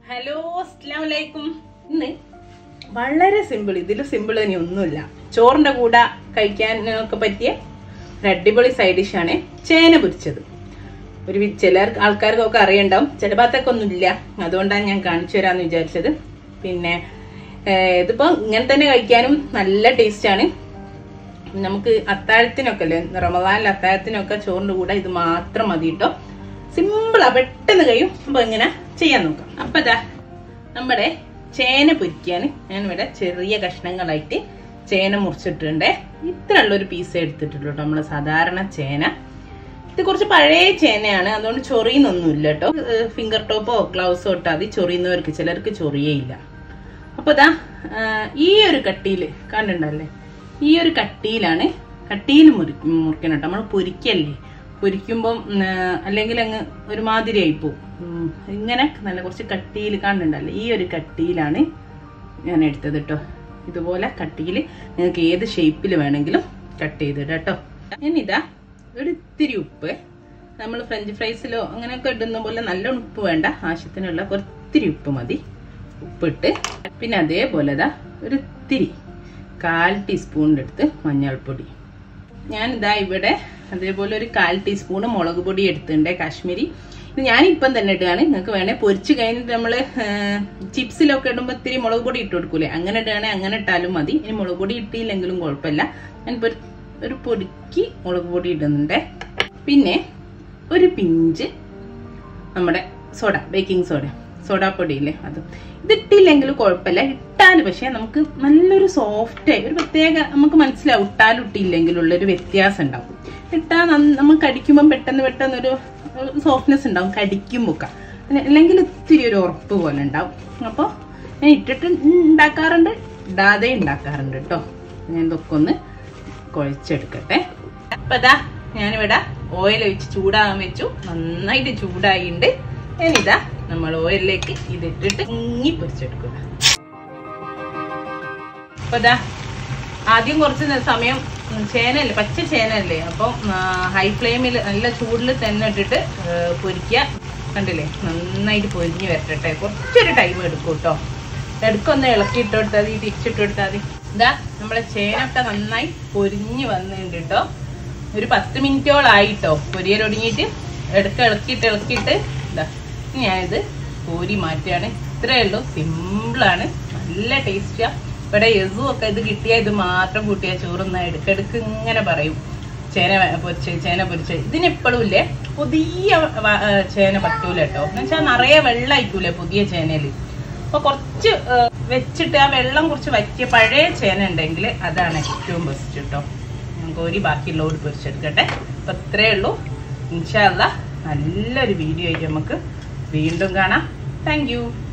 hello അസ്സാം വലൈക്കും ഇന്ന് വളരെ സിമ്പിൾ ഇതിൽ സിമ്പിൾ ഇനി ഒന്നുമില്ല ചോറിന്റെ കൂടെ കഴിക്കാനൊക്കെ പറ്റിയ ഒരു അടിപൊളി സൈഡ് ഡിഷാണ് ചേന പൊരിച്ചത് ഒരു വി- ചില ആൾക്കാർക്കൊക്കെ അറിയണ്ടാവും ചില ഭാഗത്തൊക്കെ ഒന്നുമില്ല അതുകൊണ്ടാണ് ഞാൻ കാണിച്ചു തരാമെന്ന് വിചാരിച്ചത് പിന്നെ ഏഹ്, ഇതിപ്പോ ഇങ്ങനെ തന്നെ കഴിക്കാനും നല്ല ടേസ്റ്റാണ് നമുക്ക് അത്താഴത്തിനൊക്കെ അല്ലേ റമദാനിൽ അത്താഴത്തിനൊക്കെ ചോറിന്റെ കൂടെ ഇത് മാത്രം മതി കേട്ടോ സിമ്പിളാ പെട്ടെന്ന് കഴിയും അപ്പൊ ഇങ്ങനെ ചെയ്യാൻ നോക്കാം അപ്പൊ ഇതാ നമ്മുടെ ചേന പൊരിക്കാൻ ഞാനിവിടെ ചെറിയ കഷ്ണങ്ങളായിട്ട് ചേന മുറിച്ചിട്ടുണ്ട് ഇത്ര ഉള്ളൊരു പീസ് എടുത്തിട്ടുള്ളൂ കേട്ടോ നമ്മള് സാധാരണ ചേന ഇത് കുറച്ച് പഴയ ചേനയാണ് അതുകൊണ്ട് ചൊറിയുന്നൊന്നുമില്ല കേട്ടോ ഫിംഗർ ടോപ്പോ ഗ്ലൗസോ ഇട്ടാൽ മതി ചൊറിയുന്നവർക്ക് ചിലർക്ക് ചൊറിയേയില്ല അപ്പൊ ഇതാ ആ, ഈ ഒരു കട്ടിയിൽ കണ്ടുണ്ടല്ലേ ഈ ഒരു കട്ടിയിലാണ് കട്ടിയിൽ മുറി മുറിക്കണം കേട്ടോ നമ്മൾ പൊരിക്കല്ലേ പൊരിക്കുമ്പം ഉം, ആ, അല്ലെങ്കിൽ അങ്ങ് ഒരുമാതിരി ആയിപ്പോവും ഉം, ഇങ്ങനെ നല്ല കുറച്ച് കട്ടിയിൽ കാണുന്നുണ്ടല്ലേ ഈ ഒരു കട്ടിയിലാണ് ഞാൻ എടുത്തത് കേട്ടോ ഇതുപോലെ കട്ടിയിൽ നിങ്ങൾക്ക് ഏത് ഷേപ്പിൽ വേണമെങ്കിലും കട്ട് ചെയ്തിടാം കേട്ടോ ഇനിതാ ഒരു ഇത്തിരി ഉപ്പ് നമ്മൾ ഫ്രഞ്ച് ഫ്രൈസിലോ അങ്ങനെയൊക്കെ ഇടുന്ന പോലെ നല്ല ഉപ്പ് വേണ്ട ആവശ്യത്തിനുള്ള ഒത്തിരി ഉപ്പ് മതി ഉപ്പിട്ട് പിന്നെ അതേപോലെ ദാ ഒരു ഇത്തിരി കാൽ ടീസ്പൂണിൻ്റെ അടുത്ത് മഞ്ഞൾപ്പൊടി ഞാൻ ഇതാ ഇവിടെ അതേപോലെ ഒരു കാൽ ടീസ്പൂണ് മുളക് പൊടി എടുത്തിട്ടുണ്ട് കാശ്മീരി ഇത് ഞാൻ ഇപ്പം തന്നെ ഇടുകയാണ് നിങ്ങൾക്ക് വേണേൽ പൊരിച്ച് കഴിഞ്ഞിട്ട് നമ്മൾ ചിപ്സിലൊക്കെ ഇടുമ്പോൾ ഇത്തിരി മുളക് പൊടി ഇട്ട് കൊടുക്കൂലേ അങ്ങനെ ഇടുകയാണെങ്കിൽ അങ്ങനെ ഇട്ടാലും മതി ഇനി മുളക് പൊടി ഇട്ടില്ലെങ്കിലും കുഴപ്പമില്ല ഞാനിപ്പോൾ ഒരു- ഒരു പൊടിക്ക് മുളക് പൊടി ഇടുന്നുണ്ട് പിന്നെ ഒരു പിഞ്ച് നമ്മുടെ സോഡ ബേക്കിംഗ് സോഡ സോഡാപ്പൊടി ഇല്ലേ അത് ഇതിട്ടില്ലെങ്കിലും കുഴപ്പമില്ല ഇട്ടാൽ പക്ഷെ നമുക്ക് നല്ലൊരു സോഫ്റ്റ് ഒരു പ്രത്യേക നമുക്ക് മനസ്സിലാവും ഇട്ടാലും ഇട്ടില്ലെങ്കിലും ഉള്ളൊരു വ്യത്യാസം ഉണ്ടാവും ഇട്ടാൽ നമ്മൾ കടിക്കുമ്പോൾ പെട്ടെന്ന് പെട്ടെന്ന് ഒരു സോഫ്റ്റ്നെസ് ഉണ്ടാവും കടിക്കുമ്പോൾ ഒക്കെ അല്ലെങ്കിൽ ഇത്തിരി ഒരു ഉറപ്പ് പോലെ ഉണ്ടാവും അപ്പോൾ ഞാൻ ഇട്ടിട്ട് ഉണ്ടാക്കാറുണ്ട് ഇടാതെ ഉണ്ടാക്കാറുണ്ട് കേട്ടോ ഞാൻ ഇതൊക്കെ ഒന്ന് കുഴച്ചെടുക്കട്ടെ അപ്പൊ ഇതാ ഞാനിവിടെ ഓയിൽ ഒഴിച്ച് ചൂടാകാൻ വെച്ചു നന്നായിട്ട് ചൂടായിണ്ട് ഞാനിതാ നമ്മൾ ഓയിലിലേക്ക് ഇതിട്ടിട്ട് ഇങ്ങി പൊരിച്ചെടുക്കുക അപ്പൊ ഇതാ ആദ്യം കുറച്ച് നേ- സമയം ഉം, ചേനയല്ലേ പച്ച ചേനയല്ലേ അപ്പം ഹൈ ഫ്ലെയിമിൽ നല്ല ചൂടിൽ തന്നെ ഇട്ടിട്ട് ഏ, പൊരിക്കുക കണ്ടില്ലേ നന്നായിട്ട് പൊരിഞ്ഞ് വരട്ടെ കുറച്ചൊരു ടൈം എടുക്കും കേട്ടോ എടുക്കൊന്ന് ഇളക്കിയിട്ട് കൊടുത്താൽ മതി തിരിച്ചിട്ട് കൊടുത്താൽ മതി ഇതാ നമ്മളെ ചേനൊക്കെ നന്നായി പൊരിഞ്ഞ് വന്നിട്ടുണ്ട് കേട്ടോ ഒരു പത്ത് മിനിറ്റോളായിട്ടോ പൊരിയലൊടുങ്ങിയിട്ട് ഇടയ്ക്ക് ഇളക്കിയിട്ട് ഇളക്കിയിട്ട് ഇതാ ഇനി ഞാനിത് കോരി മാറ്റുകയാണ് ഇത്രയേ ഉള്ളൂ സിമ്പിളാണ് നല്ല ടേസ്റ്റിയാ ഇവിടെ എസും ഒക്കെ ഇത് കിട്ടിയ ഇത് മാത്രം കൂട്ടിയ ചോറുന്ന ഇടയ്ക്കിടയ്ക്ക് ഇങ്ങനെ പറയും ചേന വ- പൊരിച്ച് ചേന പൊരിച്ച് ഇതിനെപ്പോഴും ഇല്ലേ പുതിയ വ- ഏ, ചേന പറ്റൂല കേട്ടോ എന്ന് വെച്ചാൽ നിറയെ വെള്ളമായിക്കൂലേ പുതിയ ചേനയില് അപ്പൊ കുറച്ച് ഏ, വെച്ചിട്ട് ആ വെള്ളം കുറച്ച് വറ്റിയ പഴയ ചേന ഉണ്ടെങ്കിൽ അതാണ് ഏറ്റവും ബെസ്റ്റ് കേട്ടോ നമുക്ക് ഒരു ബാക്കിയുള്ളവർ പൊരിച്ചെടുക്കട്ടെ അപ്പൊ ഇത്രയേ ഉള്ളൂ ഇൻഷാല്ല നല്ലൊരു വീഡിയോ ആയിട്ട് നമുക്ക് വീണ്ടും കാണാം താങ്ക്